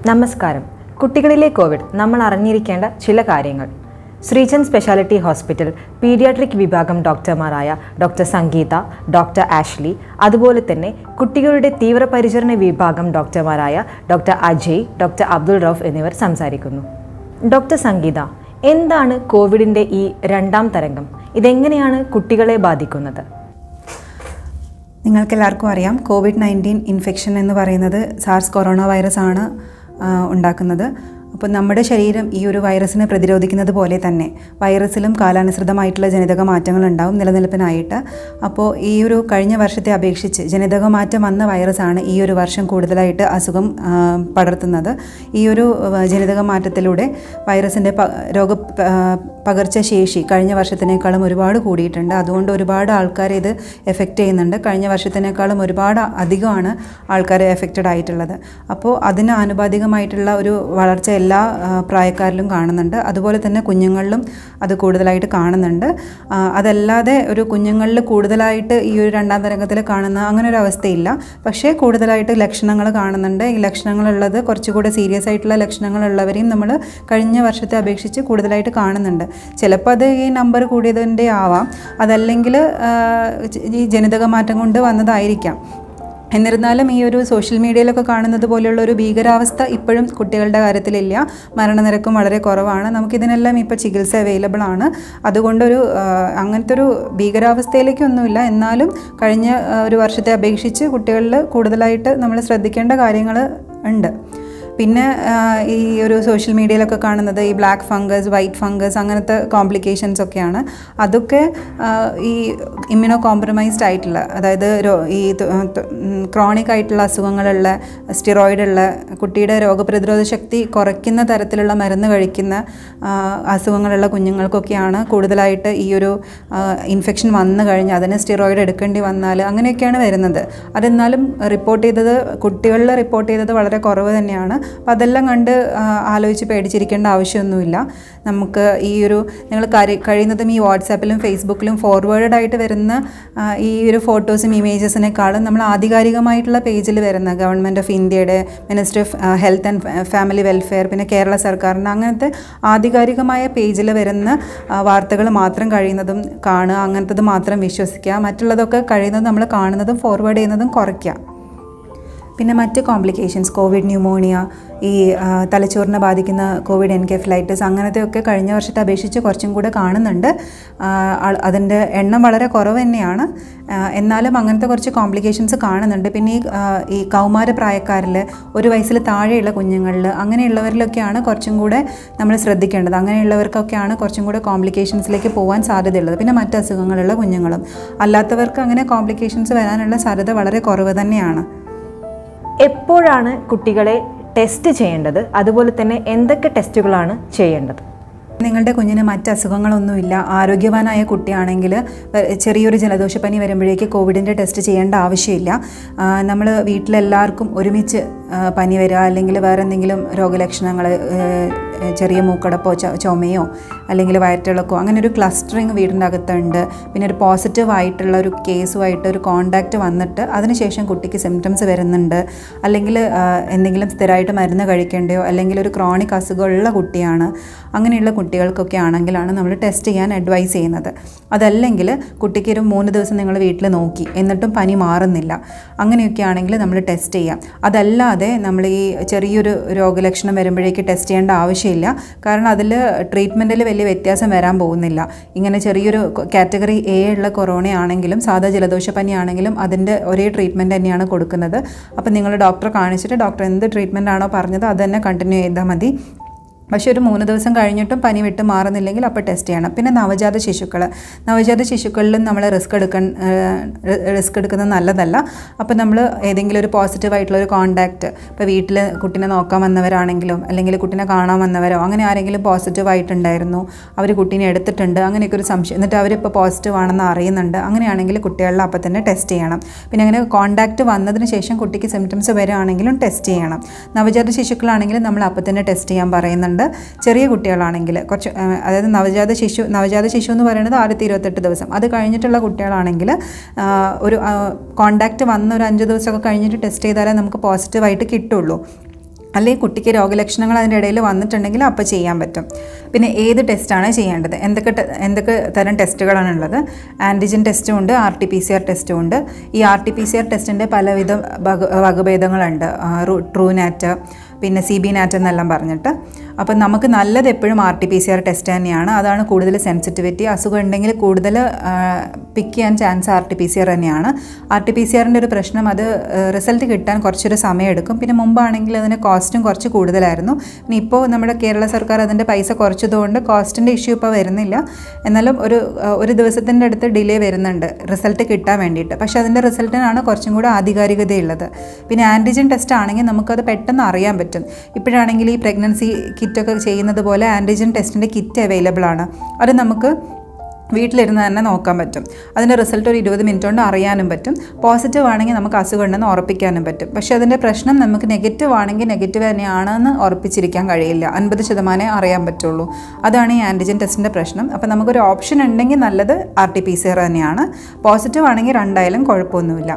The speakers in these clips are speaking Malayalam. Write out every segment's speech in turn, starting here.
നമസ്കാരം കുട്ടികളിലെ കോവിഡ് നമ്മൾ അറിഞ്ഞിരിക്കേണ്ട ചില കാര്യങ്ങൾ ശ്രീചന്ദ് സ്പെഷ്യാലിറ്റി ഹോസ്പിറ്റൽ പീഡിയാട്രിക് വിഭാഗം ഡോക്ടർമാരായ ഡോക്ടർ സംഗീത ഡോക്ടർ ആഷ്ലി അതുപോലെ തന്നെ കുട്ടികളുടെ തീവ്രപരിചരണ വിഭാഗം ഡോക്ടർമാരായ ഡോക്ടർ അജയ് ഡോക്ടർ അബ്ദുൾ റൌഫ് എന്നിവർ സംസാരിക്കുന്നു ഡോക്ടർ സംഗീത എന്താണ് കോവിഡിൻ്റെ ഈ രണ്ടാം തരംഗം ഇതെങ്ങനെയാണ് കുട്ടികളെ ബാധിക്കുന്നത് നിങ്ങൾക്കെല്ലാവർക്കും അറിയാം കോവിഡ് നയൻറ്റീൻ ഇൻഫെക്ഷൻ എന്ന് പറയുന്നത് സാർസ് കൊറോണ വൈറസ് ആണ് ആ, ഉണ്ടാക്കുന്നത് അപ്പോൾ നമ്മുടെ ശരീരം ഈ ഒരു വൈറസിനെ പ്രതിരോധിക്കുന്നത് പോലെ തന്നെ വൈറസിലും കാലാനുസൃതമായിട്ടുള്ള ജനിതക മാറ്റങ്ങൾ ഉണ്ടാവും നിലനിൽപ്പിനായിട്ട് അപ്പോൾ ഈ ഒരു കഴിഞ്ഞ വർഷത്തെ അപേക്ഷിച്ച് ജനിതക മാറ്റം വന്ന വൈറസാണ് ഈ ഒരു വർഷം കൂടുതലായിട്ട് അസുഖം ആ, പടർത്തുന്നത് ഈ ഒരു ആ, ജനിതക മാറ്റത്തിലൂടെ വൈറസിൻ്റെ പ രോഗ പ- പകർച്ചശേഷി കഴിഞ്ഞ വർഷത്തിനേക്കാളും ഒരുപാട് കൂടിയിട്ടുണ്ട് അതുകൊണ്ട് ഒരുപാട് ആൾക്കാരെ ഇത് എഫക്റ്റ് ചെയ്യുന്നുണ്ട് കഴിഞ്ഞ വർഷത്തിനേക്കാളും ഒരുപാട് അധികമാണ് ആൾക്കാർ എഫക്റ്റഡ് ആയിട്ടുള്ളത് അപ്പോൾ അതിന് ആനുപാതികമായിട്ടുള്ള ഒരു വളർച്ച എല്ലാ ആ, പ്രായക്കാരിലും കാണുന്നുണ്ട് അതുപോലെ തന്നെ കുഞ്ഞുങ്ങളിലും അത് കൂടുതലായിട്ട് കാണുന്നുണ്ട് ആ, അതല്ലാതെ ഒരു കുഞ്ഞുങ്ങളിൽ കൂടുതലായിട്ട് ഈ ഒരു രണ്ടാം തരംഗത്തിൽ കാണുന്ന അങ്ങനെ ഒരു അവസ്ഥയില്ല പക്ഷേ കൂടുതലായിട്ട് ലക്ഷണങ്ങൾ കാണുന്നുണ്ട് ഈ ലക്ഷണങ്ങളുള്ളത് കുറച്ചുകൂടെ സീരിയസ് ആയിട്ടുള്ള ലക്ഷണങ്ങളുള്ളവരെയും നമ്മൾ കഴിഞ്ഞ വർഷത്തെ അപേക്ഷിച്ച് കൂടുതലായിട്ട് കാണുന്നുണ്ട് ചിലപ്പോൾ അത് ഈ നമ്പർ കൂടിയതിൻ്റെ ആവാം അതല്ലെങ്കിൽ ആ, ഈ ജനിതക മാറ്റം കൊണ്ട് വന്നതായിരിക്കാം എന്നിരുന്നാലും ഈ ഒരു സോഷ്യൽ മീഡിയയിലൊക്കെ കാണുന്നത് പോലെയുള്ള ഒരു ഭീകരാവസ്ഥ ഇപ്പോഴും കുട്ടികളുടെ കാര്യത്തിലില്ല മരണനിരക്കും വളരെ കുറവാണ് നമുക്കിതിനെല്ലാം ഇപ്പോൾ ചികിത്സ അവൈലബിൾ ആണ് അതുകൊണ്ടൊരു ആ, അങ്ങനത്തെ ഒരു ഭീകരാവസ്ഥയിലേക്കൊന്നുമില്ല എന്നാലും കഴിഞ്ഞ ആ, ഒരു വർഷത്തെ അപേക്ഷിച്ച് കുട്ടികളിൽ കൂടുതലായിട്ട് നമ്മൾ ശ്രദ്ധിക്കേണ്ട കാര്യങ്ങൾ ഉണ്ട് പിന്നെ ആ, ഈ ഒരു സോഷ്യൽ മീഡിയയിലൊക്കെ കാണുന്നത് ഈ ബ്ലാക്ക് ഫംഗസ് വൈറ്റ് ഫംഗസ് അങ്ങനത്തെ കോംപ്ലിക്കേഷൻസ് ഒക്കെയാണ് അതൊക്കെ ആ, ഈ ഇമ്മ്യൂണോ കോംപ്രമൈസ്ഡ് ആയിട്ടുള്ള അതായത് രോ- ഈ ക്രോണിക് ആയിട്ടുള്ള അസുഖങ്ങളുള്ള സ്റ്റിറോയിഡുള്ള കുട്ടിയുടെ രോഗപ്രതിരോധ ശക്തി കുറയ്ക്കുന്ന തരത്തിലുള്ള മരുന്ന് കഴിക്കുന്ന ആ, അസുഖങ്ങളുള്ള കുഞ്ഞുങ്ങൾക്കൊക്കെയാണ് കൂടുതലായിട്ട് ഈ ഒരു ഇൻഫെക്ഷൻ വന്നു കഴിഞ്ഞാൽ അതിന് സ്റ്റിറോയിഡ് എടുക്കേണ്ടി വന്നാൽ അങ്ങനെയൊക്കെയാണ് വരുന്നത് അതെന്നാലും റിപ്പോർട്ട് ചെയ്തത് കുട്ടികളിൽ റിപ്പോർട്ട് ചെയ്തത് വളരെ കുറവ് തന്നെയാണ് അപ്പോൾ അതെല്ലാം കണ്ട് ആ, ആലോചിച്ച് പേടിച്ചിരിക്കേണ്ട ആവശ്യമൊന്നുമില്ല നമുക്ക് ഈ ഒരു നിങ്ങൾ കരി- കഴിയുന്നതും ഈ വാട്സാപ്പിലും ഫേസ്ബുക്കിലും ഫോർവേഡ് ആയിട്ട് വരുന്ന ആ, ഈ ഒരു ഫോട്ടോസും ഇമേജസിനേക്കാളും നമ്മൾ ആധികാരികമായിട്ടുള്ള പേജിൽ വരുന്ന ഗവൺമെൻറ് ഓഫ് ഇന്ത്യയുടെ ministry of health and family welfare പിന്നെ കേരള സർക്കാരിൻ്റെ അങ്ങനത്തെ ആധികാരികമായ പേജിൽ വരുന്ന വാർത്തകൾ മാത്രം കഴിയുന്നതും കാണുക അങ്ങനത്തത് മാത്രം വിശ്വസിക്കുക മറ്റുള്ളതൊക്കെ കഴിയുന്നത് നമ്മൾ കാണുന്നതും ഫോർവേഡ് ചെയ്യുന്നതും കുറയ്ക്കുക പിന്നെ മറ്റ് കോംപ്ലിക്കേഷൻസ് കോവിഡ് ന്യൂമോണിയ ഈ ആ, തലച്ചോറിനെ ബാധിക്കുന്ന കോവിഡ് എൻകെഫലൈറ്റിസ് അങ്ങനത്തെയൊക്കെ കഴിഞ്ഞ വർഷത്തെ അപേക്ഷിച്ച് കുറച്ചും കൂടെ കാണുന്നുണ്ട് ആ, ആൾ- അതിൻ്റെ എണ്ണം വളരെ കുറവ് തന്നെയാണ് ആ, എന്നാലും അങ്ങനത്തെ കുറച്ച് കോംപ്ലിക്കേഷൻസ് കാണുന്നുണ്ട് പിന്നെ ഈ ആ, ഈ കൗമാര പ്രായക്കാരിൽ ഒരു വയസ്സിൽ താഴെയുള്ള കുഞ്ഞുങ്ങളിൽ അങ്ങനെയുള്ളവരിലൊക്കെയാണ് കുറച്ചും കൂടെ നമ്മൾ ശ്രദ്ധിക്കേണ്ടത് അങ്ങനെയുള്ളവർക്കൊക്കെയാണ് കുറച്ചും കൂടെ കോംപ്ലിക്കേഷൻസിലേക്ക് പോകാൻ സാധ്യതയുള്ളത് പിന്നെ മറ്റ് അസുഖങ്ങളുള്ള കുഞ്ഞുങ്ങളും അല്ലാത്തവർക്ക് അങ്ങനെ കോംപ്ലിക്കേഷൻസ് വരാനുള്ള സാധ്യത വളരെ കുറവ് തന്നെയാണ് എപ്പോഴാണ് കുട്ടികളെ ടെസ്റ്റ് ചെയ്യേണ്ടത് അതുപോലെ തന്നെ എന്തൊക്കെ ടെസ്റ്റുകളാണ് ചെയ്യേണ്ടത് നിങ്ങളുടെ കുഞ്ഞിന് മറ്റ് അസുഖങ്ങളൊന്നുമില്ല ആരോഗ്യവാനായ കുട്ടിയാണെങ്കിൽ വ- ചെറിയൊരു ജലദോഷപ്പനി വരുമ്പോഴേക്ക് കോവിഡിൻ്റെ ടെസ്റ്റ് ചെയ്യേണ്ട ആവശ്യമില്ല നമ്മൾ വീട്ടിലെല്ലാവർക്കും ഒരുമിച്ച് ആ, പനി വരിക അല്ലെങ്കിൽ വേറെ എന്തെങ്കിലും രോഗലക്ഷണങ്ങൾ ചെറിയ മൂക്കടപ്പോ ച- ചുമയോ അല്ലെങ്കിൽ വയറ്റിളക്കോ അങ്ങനെ ഒരു ക്ലസ്റ്ററിങ് വീടിൻ്റെ അകത്തുണ്ട് പിന്നെ ഒരു പോസിറ്റീവ് ആയിട്ടുള്ള ഒരു കേസുമായിട്ട് ഒരു കോണ്ടാക്റ്റ് വന്നിട്ട് അതിനുശേഷം കുട്ടിക്ക് സിംറ്റംസ് വരുന്നുണ്ട് അല്ലെങ്കിൽ ആ, എന്തെങ്കിലും സ്ഥിരമായിട്ട് മരുന്ന് കഴിക്കേണ്ടയോ അല്ലെങ്കിൽ ഒരു ക്രോണിക് അസുഖമുള്ള കുട്ടിയാണ് അങ്ങനെയുള്ള കുട്ടികൾക്കൊക്കെ ആണെങ്കിലാണ് നമ്മൾ ടെസ്റ്റ് ചെയ്യാൻ അഡ്വൈസ് ചെയ്യുന്നത് അതല്ലെങ്കിൽ കുട്ടിക്ക് ഒരു മൂന്ന് ദിവസം നിങ്ങൾ വീട്ടിൽ നോക്കി എന്നിട്ടും പനി മാറുന്നില്ല അങ്ങനെയൊക്കെ ആണെങ്കിൽ നമ്മൾ ടെസ്റ്റ് ചെയ്യാം അതല്ലാതെ നമ്മൾ ഈ ചെറിയൊരു രോഗലക്ഷണം വരുമ്പോഴേക്ക് ടെസ്റ്റ് ചെയ്യേണ്ട ആവശ്യമില്ല കാരണം അതിൽ ട്രീറ്റ്മെൻറ്റിൽ വലിയ വ്യത്യാസം വരാൻ പോകുന്നില്ല ഇങ്ങനെ ചെറിയൊരു കാറ്റഗറി എ ഉള്ള കൊറോണ ആണെങ്കിലും സാധാ ജലദോഷപ്പനി ആണെങ്കിലും അതിൻ്റെ ഒരേ ട്രീറ്റ്മെൻറ്റ് തന്നെയാണ് കൊടുക്കുന്നത് അപ്പോൾ നിങ്ങൾ ഡോക്ടറെ കാണിച്ചിട്ട് ഡോക്ടർ എന്ത് ട്രീറ്റ്മെൻ്റ് ആണോ പറഞ്ഞത് അത് തന്നെ കണ്ടിന്യൂ ചെയ്താൽ മതി പക്ഷേ ഒരു മൂന്ന് ദിവസം കഴിഞ്ഞിട്ടും പനി വിട്ട് മാറുന്നില്ലെങ്കിൽ അപ്പോൾ ടെസ്റ്റ് ചെയ്യണം പിന്നെ നവജാത ശിശുക്കൾ നവജാത ശിശുക്കളിലും നമ്മൾ റിസ്ക് എടുക്കാൻ റിസ്ക് എടുക്കുന്നത് നല്ലതല്ല അപ്പോൾ നമ്മൾ ഏതെങ്കിലും ഒരു പോസിറ്റീവ് ആയിട്ടുള്ള ഒരു കോണ്ടാക്റ്റ് ഇപ്പോൾ വീട്ടിൽ കുട്ടീനെ നോക്കാൻ വന്നവരാണെങ്കിലും അല്ലെങ്കിൽ കുട്ടീനെ കാണാൻ വന്നവരോ അങ്ങനെ ആരെങ്കിലും പോസിറ്റീവ് ആയിട്ടുണ്ടായിരുന്നു അവർ കുട്ടീനെ എടുത്തിട്ടുണ്ട് അങ്ങനെയൊക്കെ ഒരു സംശയം എന്നിട്ട് അവരിപ്പോൾ പോസിറ്റീവ് ആണെന്ന് അറിയുന്നുണ്ട് അങ്ങനെയാണെങ്കിൽ കുട്ടികളിൽ അപ്പോൾ തന്നെ ടെസ്റ്റ് ചെയ്യണം പിന്നെ അങ്ങനെ കോണ്ടാക്റ്റ് വന്നതിന് ശേഷം കുട്ടിക്ക് സിംറ്റംസ് വരികയാണെങ്കിലും ടെസ്റ്റ് ചെയ്യണം നവജാത ശിശുക്കളാണെങ്കിലും നമ്മൾ അപ്പോൾ തന്നെ ടെസ്റ്റ് ചെയ്യാൻ പറയുന്നുണ്ട് ചെറിയ കുട്ടികളാണെങ്കിൽ കുറച്ച് ആ, അതായത് നവജാത ശിശു നവജാത ശിശു എന്ന് പറയുന്നത് ആദ്യത്തെ ഇരുപത്തെട്ട് ദിവസം അത് കഴിഞ്ഞിട്ടുള്ള കുട്ടികളാണെങ്കിൽ ആ, ഒരു കോണ്ടാക്റ്റ് വന്ന ഒരു അഞ്ച് ദിവസമൊക്കെ കഴിഞ്ഞിട്ട് ടെസ്റ്റ് ചെയ്താലേ നമുക്ക് പോസിറ്റീവായിട്ട് കിട്ടുള്ളൂ അല്ലെങ്കിൽ കുട്ടിക്ക് രോഗലക്ഷണങ്ങൾ അതിൻ്റെ ഇടയിൽ വന്നിട്ടുണ്ടെങ്കിൽ അപ്പോൾ ചെയ്യാൻ പറ്റും പിന്നെ ഏത് ടെസ്റ്റാണ് ചെയ്യേണ്ടത് എന്തൊക്കെ ടെ- എന്തൊക്കെ തരം ടെസ്റ്റുകളാണ് ഉള്ളത് ആൻറ്റിജൻ ടെസ്റ്റും ഉണ്ട് R T P C R ടെസ്റ്റും ഉണ്ട് ഈ R T P C R ടെസ്റ്റിൻ്റെ പലവിധ വക വകഭേദങ്ങളുണ്ട് ട്രൂ നാറ്റ് പിന്നെ സി ബി നാറ്റ് എന്നെല്ലാം പറഞ്ഞിട്ട് അപ്പം നമുക്ക് നല്ലത് എപ്പോഴും R T P C R test തന്നെയാണ് അതാണ് കൂടുതൽ സെൻസിറ്റിവിറ്റി അസുഖം ഉണ്ടെങ്കിൽ കൂടുതൽ പിക്ക് ചെയ്യാൻ chance R T P C R തന്നെയാണ് ആർ ടി പി സി ആറിൻ്റെ ഒരു പ്രശ്നം അത് റിസൾട്ട് കിട്ടാൻ കുറച്ചൊരു സമയം എടുക്കും പിന്നെ മുമ്പാണെങ്കിൽ അതിന് കോസ്റ്റും കുറച്ച് കൂടുതലായിരുന്നു പിന്നെ ഇപ്പോൾ നമ്മുടെ കേരള സർക്കാർ അതിൻ്റെ പൈസ കുറച്ചതുകൊണ്ട് കോസ്റ്റിൻ്റെ ഇഷ്യൂ ഇപ്പോൾ വരുന്നില്ല എന്നാലും ഒരു ആ, ഒരു ദിവസത്തിൻ്റെ അടുത്ത് ഡിലേ വരുന്നുണ്ട് റിസൾട്ട് കിട്ടാൻ വേണ്ടിയിട്ട് പക്ഷേ അതിൻ്റെ റിസൾട്ടിനാണ് കുറച്ചും കൂടെ ആധികാരികതയുള്ളത് പിന്നെ ആൻറ്റിജൻ ടെസ്റ്റ് ആണെങ്കിൽ നമുക്കത് പെട്ടെന്ന് അറിയാൻ പറ്റും ഇപ്പോഴാണെങ്കിൽ ഈ പ്രഗ്നൻസി കിറ്റൊക്കെ ചെയ്യുന്നത് പോലെ ആൻറ്റിജൻ ടെസ്റ്റിൻ്റെ കിറ്റ് അവൈലബിൾ ആണ് അത് നമുക്ക് വീട്ടിലിരുന്ന് തന്നെ നോക്കാൻ പറ്റും അതിൻ്റെ റിസൾട്ട് ഒരു ഇരുപത് മിനിറ്റ് കൊണ്ട് അറിയാനും പറ്റും പോസിറ്റീവ് ആണെങ്കിൽ നമുക്ക് അസുഖം ഉണ്ടെന്ന് ഉറപ്പിക്കാനും പറ്റും പക്ഷേ അതിൻ്റെ പ്രശ്നം നമുക്ക് നെഗറ്റീവ് ആണെങ്കിൽ നെഗറ്റീവ് തന്നെയാണെന്ന് ഉറപ്പിച്ചിരിക്കാൻ കഴിയില്ല അൻപത് ശതമാനമേ അറിയാൻ പറ്റുള്ളൂ അതാണ് ഈ ആൻറ്റിജൻ ടെസ്റ്റിൻ്റെ പ്രശ്നം അപ്പോൾ നമുക്കൊരു ഓപ്ഷൻ ഉണ്ടെങ്കിൽ നല്ലത് R T P C R തന്നെയാണ് പോസിറ്റീവ് ആണെങ്കിൽ രണ്ടായാലും കുഴപ്പമൊന്നുമില്ല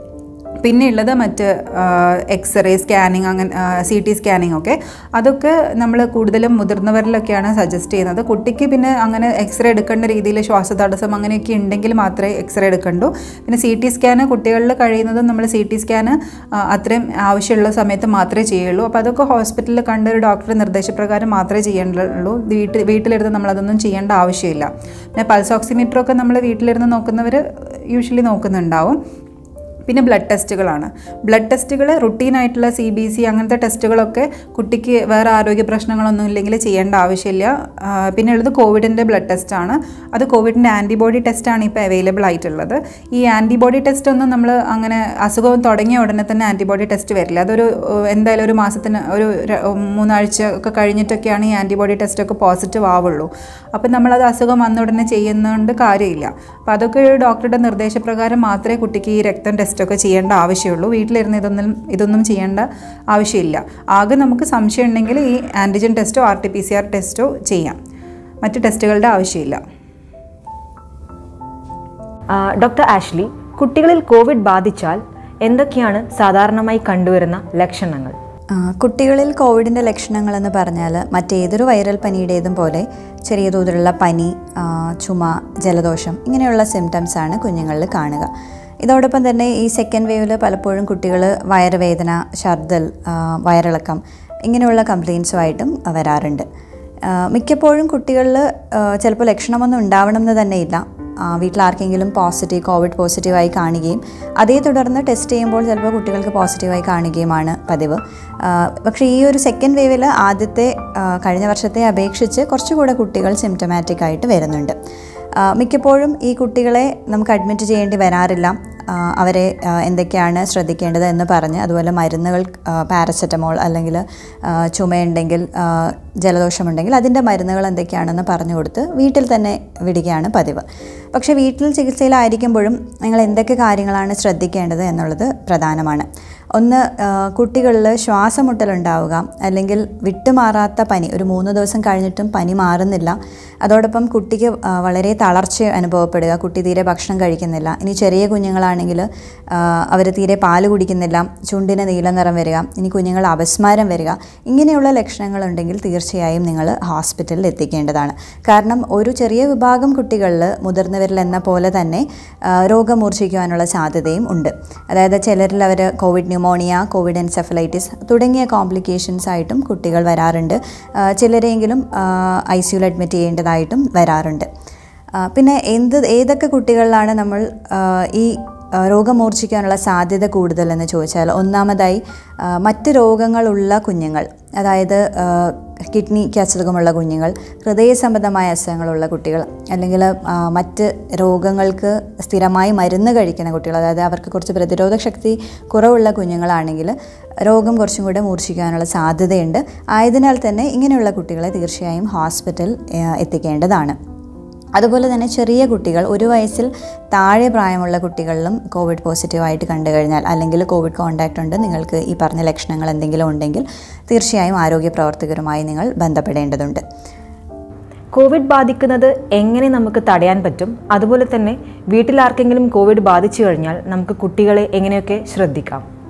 പിന്നെ ഉള്ളത് മറ്റ് എക്സ്റേ സ്കാനിങ് അങ്ങനെ സി ടി സ്കാനിങ് ഒക്കെ അതൊക്കെ നമ്മൾ കൂടുതലും മുതിർന്നവരിലൊക്കെയാണ് സജസ്റ്റ് ചെയ്യുന്നത് കുട്ടിക്ക് പിന്നെ അങ്ങനെ എക്സ്റേ എടുക്കേണ്ട രീതിയിൽ ശ്വാസതടസ്സം അങ്ങനെയൊക്കെ ഉണ്ടെങ്കിൽ മാത്രമേ എക്സ്റേ എടുക്കണ്ടൂ പിന്നെ സി ടി സ്കാന് കുട്ടികളിൽ കഴിയുന്നതും നമ്മൾ സി ടി സ്കാന് അത്രയും ആവശ്യമുള്ള സമയത്ത് മാത്രമേ ചെയ്യുള്ളൂ അപ്പോൾ അതൊക്കെ ഹോസ്പിറ്റലിൽ കണ്ട ഒരു ഡോക്ടറുടെ നിർദ്ദേശപ്രകാരം മാത്രമേ ചെയ്യേണ്ടുള്ളൂ വീട്ടിൽ വീട്ടിലിരുന്ന് നമ്മളതൊന്നും ചെയ്യേണ്ട ആവശ്യമില്ല പിന്നെ പൾസ് ഓക്സിമീറ്ററൊക്കെ നമ്മൾ വീട്ടിലിരുന്ന് നോക്കുന്നവർ യൂഷ്വലി നോക്കുന്നുണ്ടാവും പിന്നെ ബ്ലഡ് ടെസ്റ്റുകളാണ് ബ്ലഡ് ടെസ്റ്റുകൾ റുട്ടീനായിട്ടുള്ള സി ബി സി അങ്ങനത്തെ ടെസ്റ്റുകളൊക്കെ കുട്ടിക്ക് വേറെ ആരോഗ്യ പ്രശ്നങ്ങളൊന്നും ഇല്ലെങ്കിൽ ചെയ്യേണ്ട ആവശ്യമില്ല ആ, പിന്നെ ഉള്ളത് കോവിഡിൻ്റെ ബ്ലഡ് ടെസ്റ്റാണ് അത് കോവിഡിൻ്റെ ആൻറ്റിബോഡി ടെസ്റ്റാണ് ഇപ്പോൾ അവൈലബിൾ ആയിട്ടുള്ളത് ഈ ആൻറ്റിബോഡി ടെസ്റ്റ് ഒന്നും നമ്മൾ അങ്ങനെ അസുഖം തുടങ്ങിയ ഉടനെ തന്നെ ആൻറ്റിബോഡി ടെസ്റ്റ് വരില്ല അതൊരു ഏഹ്, എന്തായാലും ഒരു മാസത്തിന് ഒരു ര- മൂന്നാഴ്ച ഒക്കെ കഴിഞ്ഞിട്ടൊക്കെയാണ് ഈ ആൻറ്റിബോഡി ടെസ്റ്റൊക്കെ പോസിറ്റീവ് ആവുള്ളൂ അപ്പം നമ്മളത് അസുഖം വന്ന ഉടനെ ചെയ്യുന്നതുകൊണ്ട് കാര്യമില്ല അപ്പോൾ അതൊക്കെ ഒരു ഡോക്ടറുടെ നിർദ്ദേശപ്രകാരം മാത്രമേ കുട്ടിക്ക് ഈ രക്തം ടെസ്റ്റൊക്കെ ചെയ്യേണ്ട ആവശ്യമുള്ളൂ വീട്ടിലിരുന്ന് ഇതൊന്നും ഇതൊന്നും ചെയ്യേണ്ട ആവശ്യമില്ല ആകെ നമുക്ക് സംശയം ഉണ്ടെങ്കിൽ ഈ ആൻറ്റിജൻ ടെസ്റ്റോ R T P C R ടെസ്റ്റോ ചെയ്യാം മറ്റ് ടെസ്റ്റുകളുടെ ആവശ്യമില്ല ആ, ഡോക്ടർ ആഷ്ലി കുട്ടികളിൽ കോവിഡ് ബാധിച്ചാൽ എന്തൊക്കെയാണ് സാധാരണമായി കണ്ടുവരുന്ന ലക്ഷണങ്ങൾ ആ, കുട്ടികളിൽ കോവിഡിൻ്റെ ലക്ഷണങ്ങളെന്ന് പറഞ്ഞാൽ മറ്റേതൊരു വൈറൽ പനിയുടേതും പോലെ ചെറിയ തോതിലുള്ള പനി ആ, ചുമ ജലദോഷം ഇങ്ങനെയുള്ള സിംറ്റംസ് ആണ് കുഞ്ഞുങ്ങളിൽ കാണുക ഇതോടൊപ്പം തന്നെ ഈ സെക്കൻഡ് വേവിൽ പലപ്പോഴും കുട്ടികൾ വയറുവേദന ഛർദൽ ആ, വയറിളക്കം ഇങ്ങനെയുള്ള കംപ്ലയിൻസുമായിട്ടും വരാറുണ്ട് ആ, മിക്കപ്പോഴും കുട്ടികളിൽ ചിലപ്പോൾ ലക്ഷണമൊന്നും ഉണ്ടാവണം എന്ന് തന്നെയില്ല ആ, വീട്ടിൽ ആർക്കെങ്കിലും പോസിറ്റീവ് കോവിഡ് പോസിറ്റീവായി കാണുകയും അതേ തുടർന്ന് ടെസ്റ്റ് ചെയ്യുമ്പോൾ ചിലപ്പോൾ കുട്ടികൾക്ക് പോസിറ്റീവായി കാണുകയുമാണ് പതിവ് ആ, പക്ഷേ ഈ ഒരു സെക്കൻഡ് വേവിൽ ആദ്യത്തെ ആ, കഴിഞ്ഞ വർഷത്തെ അപേക്ഷിച്ച് കുറച്ചുകൂടെ കുട്ടികൾ സിംറ്റമാറ്റിക് ആയിട്ട് വരുന്നുണ്ട് ആ, മിക്കപ്പോഴും ഈ കുട്ടികളെ നമുക്ക് അഡ്മിറ്റ് ചെയ്യേണ്ടി വരാറില്ല ആ, അവരെ ആ, എന്തൊക്കെയാണ് ശ്രദ്ധിക്കേണ്ടത് എന്ന് പറഞ്ഞ് അതുപോലെ മരുന്നുകൾ പാരസെറ്റമോൾ അല്ലെങ്കിൽ ആ, ചുമയുണ്ടെങ്കിൽ ആ, ജലദോഷമുണ്ടെങ്കിൽ അതിൻ്റെ മരുന്നുകൾ എന്തൊക്കെയാണെന്ന് പറഞ്ഞു കൊടുത്ത് വീട്ടിൽ തന്നെ വിടുകയാണ് പതിവ് പക്ഷേ വീട്ടിൽ ചികിത്സയിലായിരിക്കുമ്പോഴും നിങ്ങൾ എന്തൊക്കെ കാര്യങ്ങളാണ് ശ്രദ്ധിക്കേണ്ടത് എന്നുള്ളത് പ്രധാനമാണ് ഒന്ന് ആ, കുട്ടികളിൽ ശ്വാസമുട്ടലുണ്ടാവുക അല്ലെങ്കിൽ വിട്ടുമാറാത്ത പനി ഒരു മൂന്ന് ദിവസം കഴിഞ്ഞിട്ടും പനി മാറുന്നില്ല അതോടൊപ്പം കുട്ടിക്ക് ആ, വളരെ തളർച്ച അനുഭവപ്പെടുക കുട്ടി തീരെ ഭക്ഷണം കഴിക്കുന്നില്ല ഇനി ചെറിയ കുഞ്ഞുങ്ങളാണെങ്കിൽ അവർ തീരെ പാല് കുടിക്കുന്നില്ല ചുണ്ടിന് നീല നിറം വരിക ഇനി കുഞ്ഞുങ്ങൾ അപസ്മാരം വരിക ഇങ്ങനെയുള്ള ലക്ഷണങ്ങളുണ്ടെങ്കിൽ തീർച്ചയായും നിങ്ങൾ ഹോസ്പിറ്റലിൽ എത്തിക്കേണ്ടതാണ് കാരണം ഒരു ചെറിയ വിഭാഗം കുട്ടികളിൽ മുതിർന്നവരിൽ എന്ന പോലെ തന്നെ ആ, രോഗം മൂർച്ഛിക്കുവാനുള്ള സാധ്യതയും ഉണ്ട് അതായത് ചിലരിൽ അവർ കോവിഡ് ന്യൂമോണിയ കോവിഡ് എൻസെഫലൈറ്റിസ് തുടങ്ങിയ കോംപ്ലിക്കേഷൻസ് ആയിട്ടും കുട്ടികൾ വരാറുണ്ട് ആ, ചിലരെങ്കിലും ഐ സിയുൽ അഡ്മിറ്റ് ചെയ്യേണ്ടതായിട്ടും വരാറുണ്ട് ആ, പിന്നെ എന്ത് ഏതൊക്കെ കുട്ടികളിലാണ് നമ്മൾ ആ, ഈ ആ, രോഗം മൂർച്ഛിക്കാനുള്ള സാധ്യത കൂടുതലെന്ന് ചോദിച്ചാൽ ഒന്നാമതായി ആ, മറ്റ് രോഗങ്ങളുള്ള കുഞ്ഞുങ്ങൾ അതായത് ആ, കിഡ്നിക്ക് അസുഖമുള്ള കുഞ്ഞുങ്ങൾ ഹൃദയ സംബന്ധമായ അസുഖങ്ങളുള്ള കുട്ടികൾ അല്ലെങ്കിൽ ആ, മറ്റ് രോഗങ്ങൾക്ക് സ്ഥിരമായി മരുന്ന് കഴിക്കുന്ന കുട്ടികൾ അതായത് അവർക്ക് കുറച്ച് പ്രതിരോധ ശക്തി കുറവുള്ള കുഞ്ഞുങ്ങളാണെങ്കിൽ രോഗം കുറച്ചും കൂടെ മൂർച്ഛിക്കാനുള്ള സാധ്യതയുണ്ട് ആയതിനാൽ തന്നെ ഇങ്ങനെയുള്ള കുട്ടികളെ തീർച്ചയായും ഹോസ്പിറ്റൽ ആ, എത്തിക്കേണ്ടതാണ് അതുപോലെ തന്നെ ചെറിയ കുട്ടികൾ ഒരു വയസ്സിൽ താഴെ പ്രായമുള്ള കുട്ടികളിലും കോവിഡ് പോസിറ്റീവായിട്ട് കണ്ടു കഴിഞ്ഞാൽ അല്ലെങ്കിൽ കോവിഡ് കോൺടാക്റ്റ് ഉണ്ട് നിങ്ങൾക്ക് ഈ പറഞ്ഞ ലക്ഷണങ്ങൾ എന്തെങ്കിലും ഉണ്ടെങ്കിൽ തീർച്ചയായും ആരോഗ്യ പ്രവർത്തകരുമായി നിങ്ങൾ ബന്ധപ്പെടേണ്ടതുണ്ട് കോവിഡ് ബാധിക്കുന്നത് എങ്ങനെ നമുക്ക് തടയാൻ പറ്റും അതുപോലെ തന്നെ വീട്ടിൽ ആർക്കെങ്കിലും കോവിഡ് ബാധിച്ചു കഴിഞ്ഞാൽ നമുക്ക് കുട്ടികളെ എങ്ങനെയൊക്കെ ശ്രദ്ധിക്കാം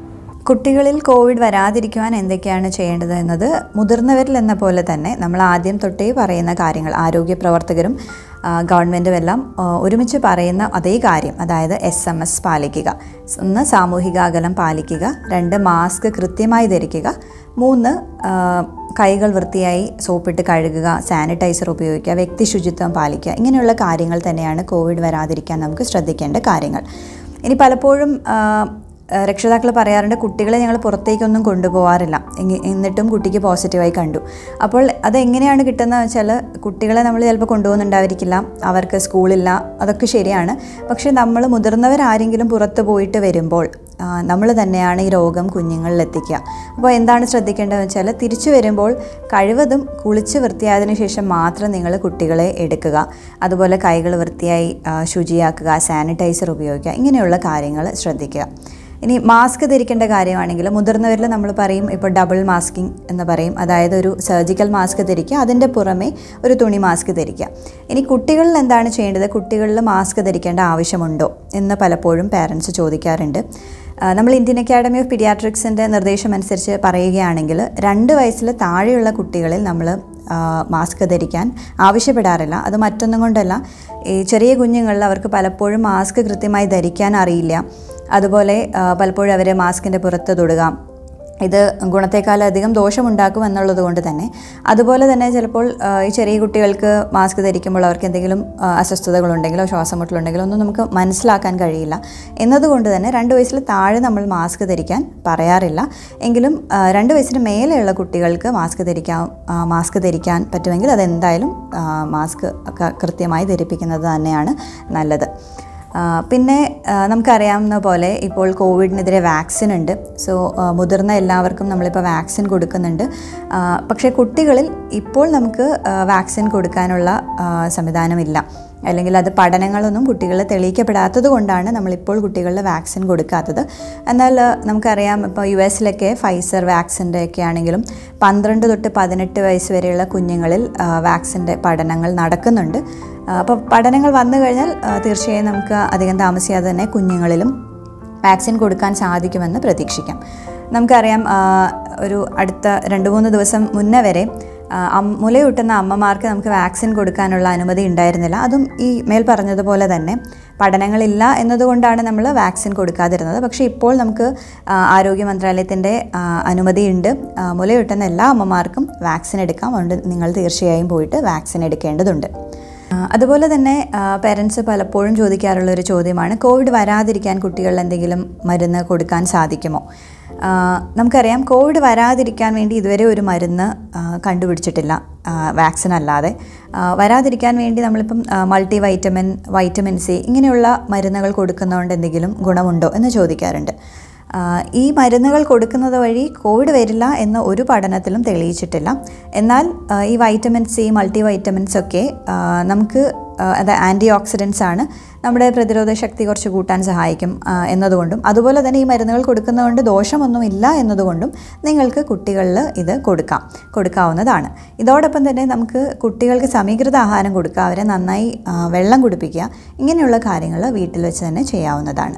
കുട്ടികളിൽ കോവിഡ് വരാതിരിക്കുവാൻ എന്തൊക്കെയാണ് ചെയ്യേണ്ടത് എന്നത് മുതിർന്നവരിൽ എന്ന പോലെ തന്നെ നമ്മൾ ആദ്യം തൊട്ടേ പറയുന്ന കാര്യങ്ങൾ ആരോഗ്യ പ്രവർത്തകരും ആ, ഗവൺമെൻറ്റും എല്ലാം ആ, ഒരുമിച്ച് പറയുന്ന അതേ കാര്യം അതായത് എസ് എം എസ് പാലിക്കുക ഒന്ന് സാമൂഹിക അകലം പാലിക്കുക രണ്ട് മാസ്ക് കൃത്യമായി ധരിക്കുക മൂന്ന് ആ, കൈകൾ വൃത്തിയായി സോപ്പിട്ട് കഴുകുക സാനിറ്റൈസർ ഉപയോഗിക്കുക വ്യക്തി ശുചിത്വം പാലിക്കുക ഇങ്ങനെയുള്ള കാര്യങ്ങൾ തന്നെയാണ് കോവിഡ് വരാതിരിക്കാൻ നമുക്ക് ശ്രദ്ധിക്കേണ്ട കാര്യങ്ങൾ ഇനി പലപ്പോഴും രക്ഷിതാക്കൾ പറയാറുണ്ട് കുട്ടികളെ ഞങ്ങൾ പുറത്തേക്കൊന്നും കൊണ്ടുപോകാറില്ല എങ്ങ- എന്നിട്ടും കുട്ടിക്ക് പോസിറ്റീവായി കണ്ടു അപ്പോൾ അതെങ്ങനെയാണ് കിട്ടുന്നത് വെച്ചാൽ കുട്ടികളെ നമ്മൾ ചിലപ്പോൾ കൊണ്ടുപോകുന്നുണ്ടായിരിക്കില്ല അവർക്ക് സ്കൂളില്ല അതൊക്കെ ശരിയാണ് പക്ഷേ നമ്മൾ മുതിർന്നവരാരെങ്കിലും പുറത്ത് പോയിട്ട് വരുമ്പോൾ നമ്മൾ തന്നെയാണ് ഈ രോഗം കുഞ്ഞുങ്ങളിൽ എത്തിക്കുക അപ്പോൾ എന്താണ് ശ്രദ്ധിക്കേണ്ടതെന്ന് വെച്ചാൽ തിരിച്ചു വരുമ്പോൾ കഴിവതും കുളിച്ച് വൃത്തിയായതിനു ശേഷം മാത്രം നിങ്ങൾ കുട്ടികളെ എടുക്കുക അതുപോലെ കൈകൾ വൃത്തിയായി ആ, ശുചിയാക്കുക സാനിറ്റൈസർ ഉപയോഗിക്കുക ഇങ്ങനെയുള്ള കാര്യങ്ങൾ ശ്രദ്ധിക്കുക ഇനി മാസ്ക് ധരിക്കേണ്ട കാര്യമാണെങ്കിൽ മുതിർന്നവരിൽ നമ്മൾ പറയും ഇപ്പോൾ ഡബിൾ മാസ്കിംഗ് എന്ന് പറയും അതായത് ഒരു സർജിക്കൽ മാസ്ക് ധരിക്കുക അതിൻ്റെ പുറമെ ഒരു തുണി മാസ്ക് ധരിക്കുക ഇനി കുട്ടികളിൽ എന്താണ് ചെയ്യേണ്ടത് കുട്ടികളിൽ മാസ്ക് ധരിക്കേണ്ട ആവശ്യമുണ്ടോ എന്ന് പലപ്പോഴും പാരൻസ് ചോദിക്കാറുണ്ട് ആ, നമ്മൾ ഇന്ത്യൻ അക്കാഡമി ഓഫ് പീഡിയാട്രിക്സിൻ്റെ നിർദ്ദേശം അനുസരിച്ച് പറയുകയാണെങ്കിൽ രണ്ട് വയസ്സിൽ താഴെയുള്ള കുട്ടികളിൽ നമ്മൾ ആ, മാസ്ക് ധരിക്കാൻ ആവശ്യപ്പെടാറില്ല അത് മറ്റൊന്നും കൊണ്ടല്ല ഈ ചെറിയ കുഞ്ഞുങ്ങളിൽ അവർക്ക് പലപ്പോഴും മാസ്ക് കൃത്യമായി ധരിക്കാൻ അറിയില്ല അതുപോലെ ആ, പലപ്പോഴും അവർ മാസ്കിൻ്റെ പുറത്ത് തൊടുക ഇത് ഗുണത്തെക്കാളധികം ദോഷമുണ്ടാക്കും എന്നുള്ളത് കൊണ്ട് തന്നെ അതുപോലെ തന്നെ ചിലപ്പോൾ ആ, ഈ ചെറിയ കുട്ടികൾക്ക് മാസ്ക് ധരിക്കുമ്പോൾ അവർക്ക് എന്തെങ്കിലും ആ, അസ്വസ്ഥതകളുണ്ടെങ്കിലോ ശ്വാസം മുട്ടലുണ്ടെങ്കിലോ ഒന്നും നമുക്ക് മനസ്സിലാക്കാൻ കഴിയില്ല എന്നതുകൊണ്ട് തന്നെ രണ്ട് വയസ്സിൽ താഴെ നമ്മൾ മാസ്ക് ധരിക്കാൻ പറയാറില്ല എങ്കിലും ആ, രണ്ട് വയസ്സിന് മേലെയുള്ള കുട്ടികൾക്ക് മാസ്ക് ധരിക്കാൻ ആ, മാസ്ക് ധരിക്കാൻ പറ്റുമെങ്കിൽ അതെന്തായാലും ആ, മാസ്ക് ക- കൃത്യമായി ധരിപ്പിക്കുന്നത് തന്നെയാണ് നല്ലത് ആ, പിന്നെ ആ, നമുക്കറിയാവുന്ന പോലെ ഇപ്പോൾ കോവിഡിനെതിരെ വാക്സിൻ ഉണ്ട് സോ ആ, മുതിർന്ന എല്ലാവർക്കും നമ്മളിപ്പോൾ വാക്സിൻ കൊടുക്കുന്നുണ്ട് ആ, പക്ഷേ കുട്ടികളിൽ ഇപ്പോൾ നമുക്ക് ആ, വാക്സിൻ കൊടുക്കാനുള്ള ആ, സംവിധാനമില്ല അല്ലെങ്കിൽ അത് പഠനങ്ങളൊന്നും കുട്ടികളിൽ തെളിയിക്കപ്പെടാത്തത് കൊണ്ടാണ് നമ്മളിപ്പോൾ കുട്ടികളിൽ വാക്സിൻ കൊടുക്കാത്തത് എന്നാൽ ആ, നമുക്കറിയാം ഇപ്പോൾ യു എസിലൊക്കെ ഫൈസർ വാക്സിൻ്റെ ഒക്കെ ആണെങ്കിലും പന്ത്രണ്ട് തൊട്ട് പതിനെട്ട് വയസ്സ് വരെയുള്ള കുഞ്ഞുങ്ങളിൽ ആ, വാക്സിൻ്റെ പഠനങ്ങൾ നടക്കുന്നുണ്ട് അപ്പോൾ പഠനങ്ങൾ വന്നു കഴിഞ്ഞാൽ ആ, തീർച്ചയായും നമുക്ക് അധികം താമസിയാതെ തന്നെ കുഞ്ഞുങ്ങളിലും വാക്സിൻ കൊടുക്കാൻ സാധിക്കുമെന്ന് പ്രതീക്ഷിക്കാം നമുക്കറിയാം ആ, ഒരു അടുത്ത രണ്ട് മൂന്ന് ദിവസം മുന്നേ വരെ ആ, അം- മുലയൂട്ടുന്ന അമ്മമാർക്ക് നമുക്ക് വാക്സിൻ കൊടുക്കാനുള്ള അനുമതി ഉണ്ടായിരുന്നില്ല അതും ഈ മേൽ പറഞ്ഞതുപോലെ തന്നെ പഠനങ്ങളില്ല എന്നതുകൊണ്ടാണ് നമ്മൾ വാക്സിൻ കൊടുക്കാതിരുന്നത് പക്ഷേ ഇപ്പോൾ നമുക്ക് ആ, ആരോഗ്യ മന്ത്രാലയത്തിൻ്റെ ആ, അനുമതിയുണ്ട് ആ, മുലയൂട്ടുന്ന എല്ലാ അമ്മമാർക്കും വാക്സിൻ എടുക്കാം അതുകൊണ്ട് നിങ്ങൾ തീർച്ചയായും പോയിട്ട് വാക്സിൻ എടുക്കേണ്ടതുണ്ട് ആ, അതുപോലെ തന്നെ പേരൻസ് പലപ്പോഴും ചോദിക്കാറുള്ള ഒരു ചോദ്യമാണ് കോവിഡ് വരാതിരിക്കാൻ കുട്ടികളിൽ എന്തെങ്കിലും മരുന്ന് കൊടുക്കാൻ സാധിക്കുമോ ആ, നമുക്കറിയാം കോവിഡ് വരാതിരിക്കാൻ വേണ്ടി ഇതുവരെ ഒരു മരുന്ന് ആ, കണ്ടുപിടിച്ചിട്ടില്ല വാക്സിൻ അല്ലാതെ ആ, വരാതിരിക്കാൻ വേണ്ടി നമ്മളിപ്പം മൾട്ടി വൈറ്റമിൻ വൈറ്റമിൻ സി ഇങ്ങനെയുള്ള മരുന്നുകൾ കൊടുക്കുന്നതുകൊണ്ട് എന്തെങ്കിലും ഗുണമുണ്ടോ എന്ന് ചോദിക്കാറുണ്ട് ആ, ഈ മരുന്നുകൾ കൊടുക്കുന്നത് വഴി കോവിഡ് വരില്ല എന്ന് ഒരു പഠനത്തിലും തെളിയിച്ചിട്ടില്ല എന്നാൽ ആ, ഈ വൈറ്റമിൻ സി മൾട്ടി വൈറ്റമിൻസ് ഒക്കെ ആ, നമുക്ക് ആ, അത് ആൻറ്റി ഓക്സിഡൻസ് ആണ് നമ്മുടെ പ്രതിരോധ ശക്തി കുറച്ച് കൂട്ടാൻ സഹായിക്കും ആ, എന്നതുകൊണ്ടും അതുപോലെ തന്നെ ഈ മരുന്നുകൾ കൊടുക്കുന്നതുകൊണ്ട് ദോഷമൊന്നുമില്ല എന്നതുകൊണ്ടും നിങ്ങൾക്ക് കുട്ടികളിൽ ഇത് കൊടുക്കാം കൊടുക്കാവുന്നതാണ് ഇതോടൊപ്പം തന്നെ നമുക്ക് കുട്ടികൾക്ക് സമീകൃത ആഹാരം കൊടുക്കുക അവരെ നന്നായി ആ, വെള്ളം കുടിപ്പിക്കുക ഇങ്ങനെയുള്ള കാര്യങ്ങൾ വീട്ടിൽ വെച്ച് തന്നെ ചെയ്യാവുന്നതാണ്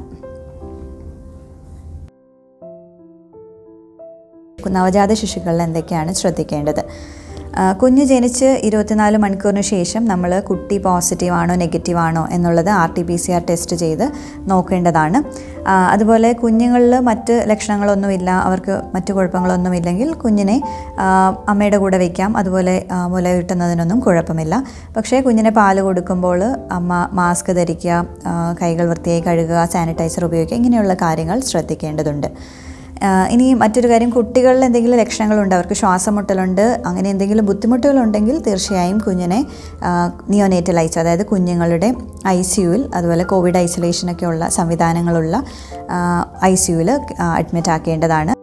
നവജാത ശിശുക്കളിൽ എന്തൊക്കെയാണ് ശ്രദ്ധിക്കേണ്ടത് ആ, കുഞ്ഞ് ജനിച്ച് ഇരുപത്തിനാല് മണിക്കൂറിന് ശേഷം നമ്മൾ കുട്ടി പോസിറ്റീവ് ആണോ നെഗറ്റീവ് ആണോ എന്നുള്ളത് R T P C R test ചെയ്ത് നോക്കേണ്ടതാണ് ആ, അതുപോലെ കുഞ്ഞുങ്ങളിൽ മറ്റ് ലക്ഷണങ്ങളൊന്നുമില്ല അവർക്ക് മറ്റു കുഴപ്പങ്ങളൊന്നുമില്ലെങ്കിൽ കുഞ്ഞിനെ ആ, അമ്മയുടെ കൂടെ വയ്ക്കാം അതുപോലെ ആ, മുലയൂട്ടുന്നതിനൊന്നും കുഴപ്പമില്ല പക്ഷേ കുഞ്ഞിനെ പാല് കൊടുക്കുമ്പോൾ അമ്മ മാസ്ക് ധരിക്കുക ആ, കൈകൾ വൃത്തിയായി കഴുകുക സാനിറ്റൈസർ ഉപയോഗിക്കുക ഇങ്ങനെയുള്ള കാര്യങ്ങൾ ശ്രദ്ധിക്കേണ്ടതുണ്ട് ആ, ഇനി മറ്റൊരു കാര്യം കുട്ടികളിൽ എന്തെങ്കിലും ലക്ഷണങ്ങളുണ്ട് അവർക്ക് ശ്വാസം മുട്ടലുണ്ട് അങ്ങനെ എന്തെങ്കിലും ബുദ്ധിമുട്ടുകളുണ്ടെങ്കിൽ തീർച്ചയായും കുഞ്ഞിനെ നിയോനേറ്റൽ ഐസ് അതായത് കുഞ്ഞുങ്ങളുടെ ഐ സി യുവിൽ അതുപോലെ കോവിഡ് ഐസൊലേഷനൊക്കെ ഉള്ള സംവിധാനങ്ങളുള്ള ഐ സി യുവിൽ അഡ്മിറ്റ് ആക്കേണ്ടതാണ്